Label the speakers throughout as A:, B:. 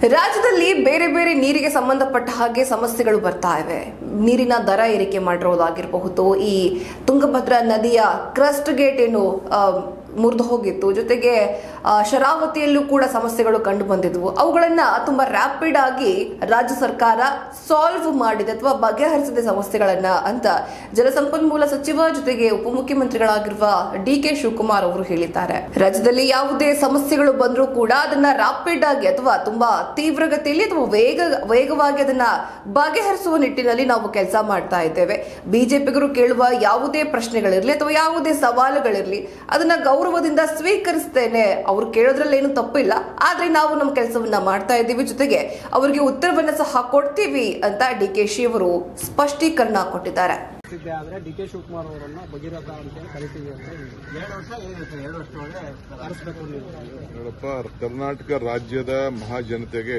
A: ರಾಜ್ಯದಲ್ಲಿ ಬೇರೆ ಬೇರೆ ನೀರಿಗೆ ಸಂಬಂಧಪಟ್ಟ ಹಾಗೆ ಸಮಸ್ಯೆಗಳು ಬರ್ತಾ ಇವೆ ನೀರಿನ ದರ ಏರಿಕೆ ಮಾಡಿರೋದಾಗಿರಬಹುದು ಈ ತುಂಗಭದ್ರಾ ನದಿಯ ಕ್ರಸ್ಟ್ ಗೇಟ್ ಏನು ಮುರಿದು ಹೋಗಿತ್ತು ಜೊತೆಗೆ ಆ, ಶರಾವತಿಯಲ್ಲೂ ಕೂಡ ಸಮಸ್ಯೆಗಳು ಕಂಡು ಬಂದಿದ್ವು ಅವುಗಳನ್ನ ತುಂಬಾ ರ್ಯಾಪಿಡ್ ಆಗಿ ರಾಜ್ಯ ಸರ್ಕಾರ ಸಾಲ್ವ್ ಮಾಡಿದೆ ಅಥವಾ ಬಗೆಹರಿಸಿದೆ ಸಮಸ್ಯೆಗಳನ್ನ ಅಂತ ಜಲಸಂಪನ್ಮೂಲ ಸಚಿವ ಜೊತೆಗೆ ಉಪಮುಖ್ಯಮಂತ್ರಿಗಳಾಗಿರುವ ಡಿ ಕೆ ಶಿವಕುಮಾರ್ ಅವರು ಹೇಳಿದ್ದಾರೆ ರಾಜ್ಯದಲ್ಲಿ ಯಾವುದೇ ಸಮಸ್ಯೆಗಳು ಬಂದರೂ ಕೂಡ ಅದನ್ನ ರ್ಯಾಪಿಡ್ ಆಗಿ ಅಥವಾ ತುಂಬಾ ತೀವ್ರಗತಿಯಲ್ಲಿ ಅಥವಾ ವೇಗ ವೇಗವಾಗಿ ಅದನ್ನ ಬಗೆಹರಿಸುವ ನಿಟ್ಟಿನಲ್ಲಿ ನಾವು ಕೆಲಸ ಮಾಡ್ತಾ ಇದ್ದೇವೆ ಬಿಜೆಪಿಗರು ಕೇಳುವ ಯಾವುದೇ ಪ್ರಶ್ನೆಗಳಿರಲಿ ಅಥವಾ ಯಾವುದೇ ಸವಾಲುಗಳಿರಲಿ ಅದನ್ನ ಗೌರವದಿಂದ ಸ್ವೀಕರಿಸ್ತೇನೆ ಅವ್ರು ಕೇಳೋದ್ರಲ್ಲಿ ಏನು ತಪ್ಪಿಲ್ಲ ಆದ್ರೆ ನಾವು ನಮ್ಮ ಕೆಲಸವನ್ನ ಮಾಡ್ತಾ ಇದ್ದೀವಿ ಜೊತೆಗೆ ಅವರಿಗೆ ಉತ್ತರವನ್ನ ಸಹ ಕೊಡ್ತೀವಿ ಅಂತ ಡಿ ಕೆ ಶಿ ಅವರು ಸ್ಪಷ್ಟೀಕರಣ ಕೊಟ್ಟಿದ್ದಾರೆ
B: ಸಿದ್ದೆ ಆದ್ರೆ ಡಿ ಕೆ ಶಿವಕುಮಾರ್ ಅವರನ್ನ ಭಗೀರಥ ಅಂತೇಳಿ ಕರಿತೀವಿ ಅಂತ ಹೇಳಿದ್ರು.
C: ಎರಡು ವರ್ಷ ಏನಿತ್ತು ಎರಡು ವರ್ಷದೊಳಗೆ
B: ಕರೆಸ್ಬೇಕು ನೀವು
D: ನೋಡಪ್ಪ ಕರ್ನಾಟಕ ರಾಜ್ಯದ ಮಹಾಜನತೆಗೆ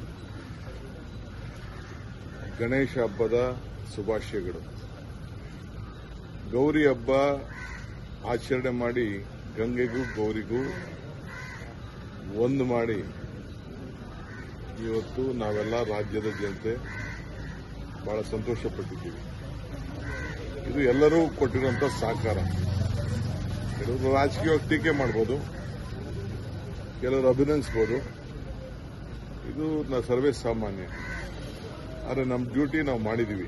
D: ಗಣೇಶ ಹಬ್ಬದ ಶುಭಾಶಯಗಳು ಗೌರಿ ಹಬ್ಬ ಆಚರಣೆ ಮಾಡಿ ಗಂಗೆಗೂ ಗೌರಿಗೂ ಒಂದು ಮಾಡಿ ಇವತ್ತು ನಾವೆಲ್ಲ ರಾಜ್ಯದ ಜನತೆ ಬಹಳ ಸಂತೋಷ ಪಟ್ಟಿದ್ದೀವಿ ಇದು ಎಲ್ಲರೂ ಕೊಟ್ಟಿರುವಂತ ಸಹಕಾರ ಕೆಲವರು ರಾಜಕೀಯವಾಗಿ ಟೀಕೆ ಮಾಡ್ಬೋದು ಕೆಲವರು ಅಭಿನಂದಿಸ್ಬೋದು ಇದು ನ ಸರ್ವೇ ಸಾಮಾನ್ಯ ಆದರೆ ನಮ್ಮ ಡ್ಯೂಟಿ ನಾವು ಮಾಡಿದ್ದೀವಿ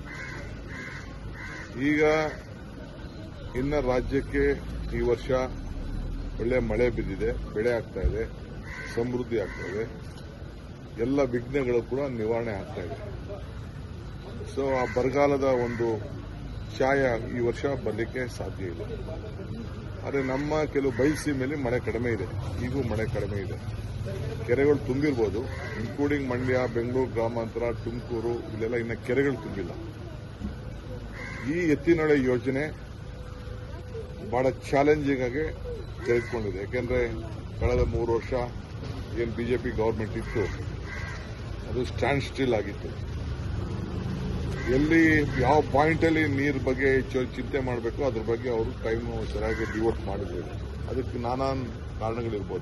D: ಈಗ ಇನ್ನ ರಾಜ್ಯಕ್ಕೆ ಈ ವರ್ಷ ಒಳ್ಳೆ ಮಳೆ ಬಿದ್ದಿದೆ ಬೆಳೆ ಆಗ್ತಾ ಇದೆ ಸಮೃದ್ಧಿ ಆಗ್ತಾ ಇದೆ ಎಲ್ಲ ವಿಘ್ನಗಳು ಕೂಡ ನಿವಾರಣೆ ಆಗ್ತಾ ಇದೆ ಸೊ ಆ ಬರಗಾಲದ ಒಂದು ಛಾಯ ಈ ವರ್ಷ ಬರಲಿಕ್ಕೆ ಸಾಧ್ಯ ಇಲ್ಲ ಆದರೆ ನಮ್ಮ ಕೆಲವು ಬಯಲುಸೀಮೆಯಲ್ಲಿ ಮಳೆ ಕಡಿಮೆ ಇದೆ ಈಗೂ ಮಳೆ ಕಡಿಮೆ ಇದೆ ಕೆರೆಗಳು ತುಂಬಿರ್ಬೋದು ಇನ್ಕ್ಲೂಡಿಂಗ್ ಮಂಡ್ಯ ಬೆಂಗಳೂರು ಗ್ರಾಮಾಂತರ ತುಮಕೂರು ಇಲ್ಲೆಲ್ಲ ಇನ್ನ ಕೆರೆಗಳು ತುಂಬಿಲ್ಲ ಈ ಎತ್ತಿನೊಳೆ ಯೋಜನೆ ಬಹಳ ಚಾಲೆಂಜಿಂಗ್ ಆಗಿ ತೆಗೆದುಕೊಂಡಿದೆ ಯಾಕೆಂದ್ರೆ ಕಳೆದ ಮೂರು ವರ್ಷ ಏನು ಬಿಜೆಪಿ ಗವರ್ಮೆಂಟ್ ಇತ್ತು ಅದು ಸ್ಟ್ಯಾಂಡ್ ಸ್ಟಿಲ್ ಆಗಿತ್ತು ಎಲ್ಲಿ ಯಾವ ಪಾಯಿಂಟ್ ಅಲ್ಲಿ ನೀರ್ ಬಗ್ಗೆ ಹೆಚ್ಚು ಚಿಂತೆ ಮಾಡಬೇಕು ಅದ್ರ ಬಗ್ಗೆ ಅವರು ಟೈಮ್ ಸರಿಯಾಗಿ ಡಿವೋಟ್ ಮಾಡಿದ್ರು ಅದಕ್ಕೆ ನಾನಾ ಕಾರಣಗಳಿರ್ಬೋದು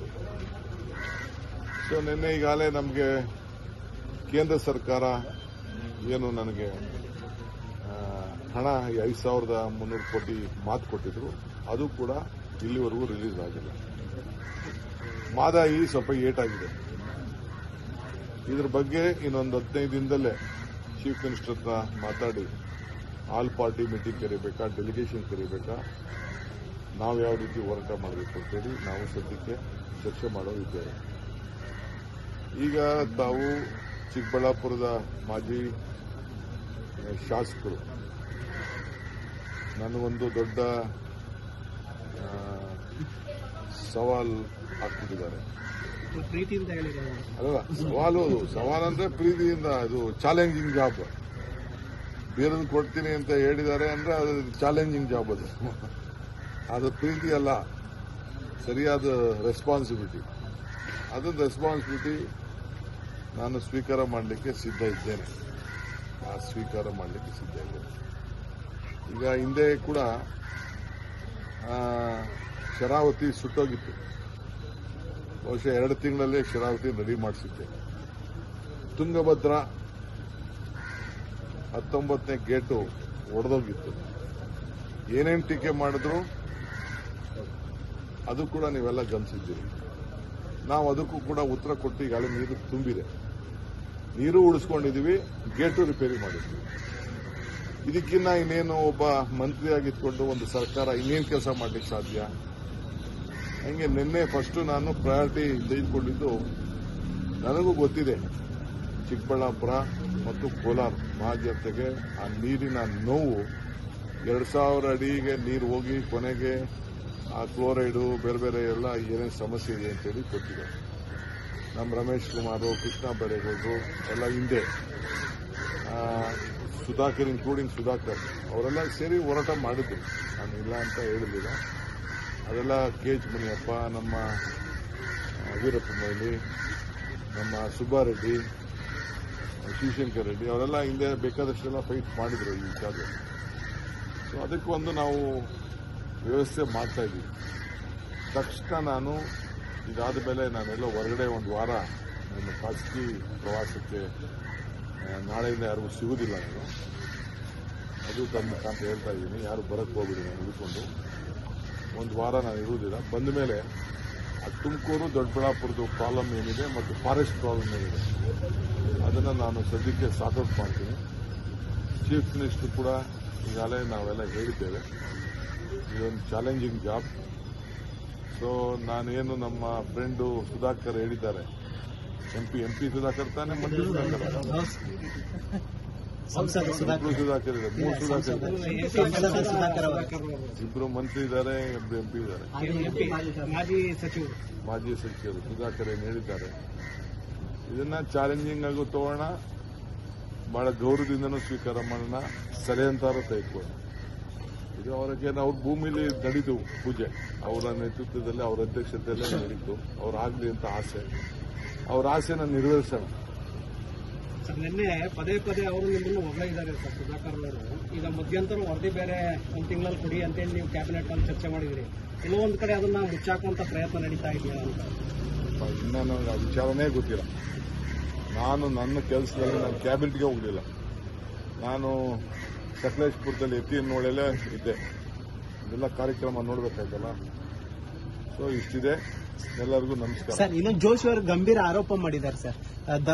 D: ಸೊ ನಿನ್ನೆ ಈಗಾಗಲೇ ನಮಗೆ ಕೇಂದ್ರ ಸರ್ಕಾರ ಏನು ನನಗೆ ಆ, ಹಣ ಐದು ಸಾವಿರದ ಮುನ್ನೂರು ಕೋಟಿ ಮಾತು ಕೊಟ್ಟಿದ್ರು ಅದು ಕೂಡ ಇಲ್ಲಿವರೆಗೂ ರಿಲೀಸ್ ಆಗಿಲ್ಲ ಮಾದಾಯಿ ಸ್ವಲ್ಪ ಏಟಾಗಿದೆ ಇದ್ರ ಬಗ್ಗೆ ಇನ್ನೊಂದು ಹದಿನೈದು ದಿನದಲ್ಲೇ ಚೀಫ್ ಮಿನಿಸ್ಟರ್ ಹತ್ರ ಮಾತಾಡಿ ಆಲ್ ಪಾರ್ಟಿ ಮೀಟಿಂಗ್ ಕರಿಬೇಕಾ ಡೆಲಿಗೇಷನ್ ಕರಿಬೇಕಾ ನಾವು ಯಾವ ರೀತಿ ಹೋರಾಟ ಮಾಡಬೇಕು ಅಂತೇಳಿ ನಾವು ಸದ್ಯಕ್ಕೆ ಚರ್ಚೆ ಮಾಡೋದಿದ್ದೇವೆ ಈಗ ತಾವು ಚಿಕ್ಕಬಳ್ಳಾಪುರದ ಮಾಜಿ ಆ, ಶಾಸಕರು ನನಗೊಂದು ದೊಡ್ಡ ಆ, ಸವಾಲ್ ಹಾಕ್ಬಿಟ್ಟಿದ್ದಾರೆ
B: ಪ್ರೀತಿಯಿಂದ ಹೇಳಿದ್ದಾರೆ
D: ಅಲ್ಲ ಸವಾಲು ಅದು ಸವಾಲಂದ್ರೆ ಪ್ರೀತಿಯಿಂದ ಅದು ಚಾಲೆಂಜಿಂಗ್ ಜಾಬ್ ಬೇರೆದು ಕೊಡ್ತೀನಿ ಅಂತ ಹೇಳಿದ್ದಾರೆ ಅಂದ್ರೆ ಅದು ಚಾಲೆಂಜಿಂಗ್ ಜಾಬ್ ಅದು ಅದು ಪ್ರೀತಿ ಅಲ್ಲ ಸರಿಯಾದ ರೆಸ್ಪಾನ್ಸಿಬಿಲಿಟಿ ಅದೊಂದು ರೆಸ್ಪಾನ್ಸಿಬಿಲಿಟಿ ನಾನು ಸ್ವೀಕಾರ ಮಾಡಲಿಕ್ಕೆ ಸಿದ್ಧ ಇದ್ದೇನೆ ಆ ಸ್ವೀಕಾರ ಮಾಡಲಿಕ್ಕೆ ಸಿದ್ಧ ಇದ್ದೇನೆ ಈಗ ಹಿಂದೆ ಕೂಡ ಆ, ಶರಾವತಿ ಸುಟ್ಟೋಗಿತ್ತು ಬಹುಶಃ ಎರಡು ತಿಂಗಳಲ್ಲೇ ಶರಾವತಿ ರೆಡಿ ಮಾಡಿಸಿದ್ದೆ ತುಂಗಭದ್ರಾ ಹತ್ತೊಂಬತ್ತನೇ ಗೇಟು ಒಡೆದೋಗಿತ್ತು ಏನೇನು ಟೀಕೆ ಮಾಡಿದ್ರು ಅದು ಕೂಡ ನೀವೆಲ್ಲ ಗಮನಿಸಿದ್ದೀರಿ ನಾವು ಅದಕ್ಕೂ ಕೂಡ ಉತ್ತರ ಕೊಟ್ಟು ಈಗಾಗಲೇ ನೀರು ತುಂಬಿದೆ ನೀರು ಉಳಿಸ್ಕೊಂಡಿದೀವಿ ಗೇಟು ರಿಪೇರಿ ಮಾಡಿದ್ವಿ ಇದಕ್ಕಿನ್ನ ಇನ್ನೇನು ಒಬ್ಬ ಮಂತ್ರಿಯಾಗಿದ್ಕೊಂಡು ಒಂದು ಸರ್ಕಾರ ಇನ್ನೇನು ಕೆಲಸ ಮಾಡ್ಲಿಕ್ಕೆ ಸಾಧ್ಯ ಹಂಗೆ ನಿನ್ನೆ ಫಸ್ಟ್ ನಾನು ಪ್ರಯಾರಿಟಿ ತೆಗೆದುಕೊಂಡಿದ್ದು ನನಗೂ ಗೊತ್ತಿದೆ ಚಿಕ್ಕಬಳ್ಳಾಪುರ ಮತ್ತು ಕೋಲಾರ ಮಹಾಜನತೆಗೆ ಆ ನೀರಿನ ನೋವು ಎರಡು ಸಾವಿರ ಅಡಿಗೆ ನೀರು ಹೋಗಿ ಕೊನೆಗೆ ಆ ಕ್ಲೋರೈಡು ಬೇರೆ ಬೇರೆ ಎಲ್ಲ ಏನೇನು ಸಮಸ್ಯೆ ಇದೆ ಅಂತೇಳಿ ಗೊತ್ತಿದೆ ನಮ್ಮ ರಮೇಶ್ ಕುಮಾರು ಕೃಷ್ಣ ಬೈರೇಗೌಡರು ಎಲ್ಲ ಹಿಂದೆ ಆ, ಸುಧಾಕರ್ ಇನ್ಕ್ಲೂಡಿಂಗ್ ಸುಧಾಕರ್ ಅವರೆಲ್ಲ ಸೇರಿ ಹೋರಾಟ ಮಾಡಿದ್ರು ನಾನು ಇಲ್ಲ ಅಂತ ಹೇಳಿಲ್ಲ ಅದೆಲ್ಲ ಕೆ ಎಚ್ ಮುನಿಯಪ್ಪ ನಮ್ಮ ಆ, ವೀರಪ್ಪ ಮೊಯ್ಲಿ ನಮ್ಮ ಸುಬ್ಬಾರೆಡ್ಡಿ ಶಿವಶಂಕರ್ ರೆಡ್ಡಿ ಅವರೆಲ್ಲ ಹಿಂದೆ ಬೇಕಾದಷ್ಟೆಲ್ಲ ಫೈಟ್ ಮಾಡಿದ್ರು ಈ ವಿಚಾರದಲ್ಲಿ ಸೊ ಅದಕ್ಕೆ ಒಂದು ನಾವು ವ್ಯವಸ್ಥೆ ಮಾಡ್ತಾ ಇದ್ದೀವಿ ತಕ್ಷಣ ನಾನು ಇದಾದ ಮೇಲೆ ನಾನೆಲ್ಲ ಹೊರಗಡೆ ಒಂದು ವಾರ ನಿಮ್ಮ ಖಾಸಗಿ ಪ್ರವಾಸಕ್ಕೆ ಆ, ನಾಳೆಯಿಂದ ಯಾರಿಗೂ ಸಿಗುವುದಿಲ್ಲ ನಾನು ಅದು ತಮ್ಮ ಅಂತ ಹೇಳ್ತಾ ಇದ್ದೀನಿ ಯಾರು ಬರಕ್ಕೆ ಹೋಗ್ಬಿಡಿ ನಾನು ಉಳ್ಕೊಂಡು ಒಂದು ವಾರ ನಾನು ಇರುವುದಿಲ್ಲ ಬಂದ ಮೇಲೆ ಆ ತುಮಕೂರು ದೊಡ್ಡಬಳ್ಳಾಪುರದ ಪ್ರಾಬ್ಲಮ್ ಏನಿದೆ ಮತ್ತು ಫಾರೆಸ್ಟ್ ಪ್ರಾಬ್ಲಮ್ ಏನಿದೆ ಅದನ್ನು ನಾನು ಸದ್ಯಕ್ಕೆ ಸಾರ್ಟ್ಔಟ್ ಮಾಡ್ತೀನಿ ಚೀಫ್ ಮಿನಿಸ್ಟರ್ ಕೂಡ ಈಗಾಗಲೇ ನಾವೆಲ್ಲ ಹೇಳಿದ್ದೇವೆ ಇದೊಂದು ಚಾಲೆಂಜಿಂಗ್ ಜಾಬ್ ಸೊ ನಾನೇನು ನಮ್ಮ ಫ್ರೆಂಡು ಸುಧಾಕರ್ ಹೇಳಿದ್ದಾರೆ M P M P Sudhakar ತಾನೇ ಮಂತ್ರಿ ಸುಧಾಕರ್
E: ಸಂಸದ ಸುಧಾಕರ್
D: ಇಬ್ರು ಸುಧಾಕರ್ ಇದೆ ಮೂರು ಸುಧಾಕರ್ ಇದೆ
E: ಸಂಸದ ಸುಧಾಕರ್ ಅವರು
D: ಇಬ್ರು ಮಂತ್ರಿ ಇದ್ದಾರೆ ಇಬ್ರು ಎಂ ಪಿ ಇದ್ದಾರೆ
B: ಮಾಜಿ ಸಚಿವರು
D: ಮಾಜಿ ಸಚಿವರು ಸುಧಾಕರ್ ಏನು ಹೇಳಿದ್ದಾರೆ ಇದನ್ನ ಚಾಲೆಂಜಿಂಗ್ ಆಗು ತಗೋಣ ಬಹಳ ಗೌರವದಿಂದನೂ ಸ್ವೀಕಾರ ಮಾಡೋಣ ಸರಿಯಂತಾರು ತೆಗೆದುಕೊಳ್ಳೋಣ ಇದು ಅವರಿಗೆ ಅವ್ರ ಭೂಮಿಲಿ ನಡೀತು ಪೂಜೆ ಅವರ ನೇತೃತ್ವದಲ್ಲಿ ಅವರ ಅಧ್ಯಕ್ಷತೆಯಲ್ಲೇ ನಡೀತು ಅವ್ರಾಗ್ಲಿ ಅಂತ ಆಸೆ ಅವ್ರ ಆಸೆನ ನೆರವೇರಿಸೋಣ
B: ಸರ್ ನಿನ್ನೆ ಪದೇ ಪದೇ ಅವರು ನಿಮ್ಮನ್ನು ಹೊಗಳಿದ್ದಾರೆ ಸರ್ ಸುಧಾಕರ್ ಅವರು ಈಗ ಮಧ್ಯಂತರ ವರದಿ ಬೇರೆ ಒಂದು ತಿಂಗಳಲ್ಲಿ ಕೊಡಿ ಅಂತೇಳಿ ನೀವು ಕ್ಯಾಬಿನೆಟ್ ಅಲ್ಲಿ ಚರ್ಚೆ ಮಾಡಿದ್ರಿ ಕೆಲವೊಂದು ಕಡೆ ಅದನ್ನ ಮುಚ್ಚಾಕುವಂತ ಪ್ರಯತ್ನ ನಡೀತಾ ಇದೆಯಾ ಅಂತ
D: ಇನ್ನ ನನಗೆ ಆ ವಿಚಾರನೇ ಗೊತ್ತಿಲ್ಲ ನಾನು ನನ್ನ ಕೆಲಸದಲ್ಲಿ ನಾನು ಕ್ಯಾಬಿನೆಟ್ಗೆ ಹೋಗಲಿಲ್ಲ ನಾನು ಸಕಲೇಶ್ಪುರದಲ್ಲಿ ಎತ್ತಿ ನೋಡಲೇ ಇದ್ದೆ ಇದೆಲ್ಲ ಕಾರ್ಯಕ್ರಮ ನೋಡ್ಬೇಕಾಯ್ತಲ್ಲ ಸೊ ಇಷ್ಟಿದೆ ಎಲ್ಲರಿಗೂ ನಮಸ್ಕಾರ
E: ಸರ್ ಇನ್ನೊಂದು ಜೋಶಿ ಅವರು ಗಂಭೀರ ಆರೋಪ ಮಾಡಿದ್ದಾರೆ ಸರ್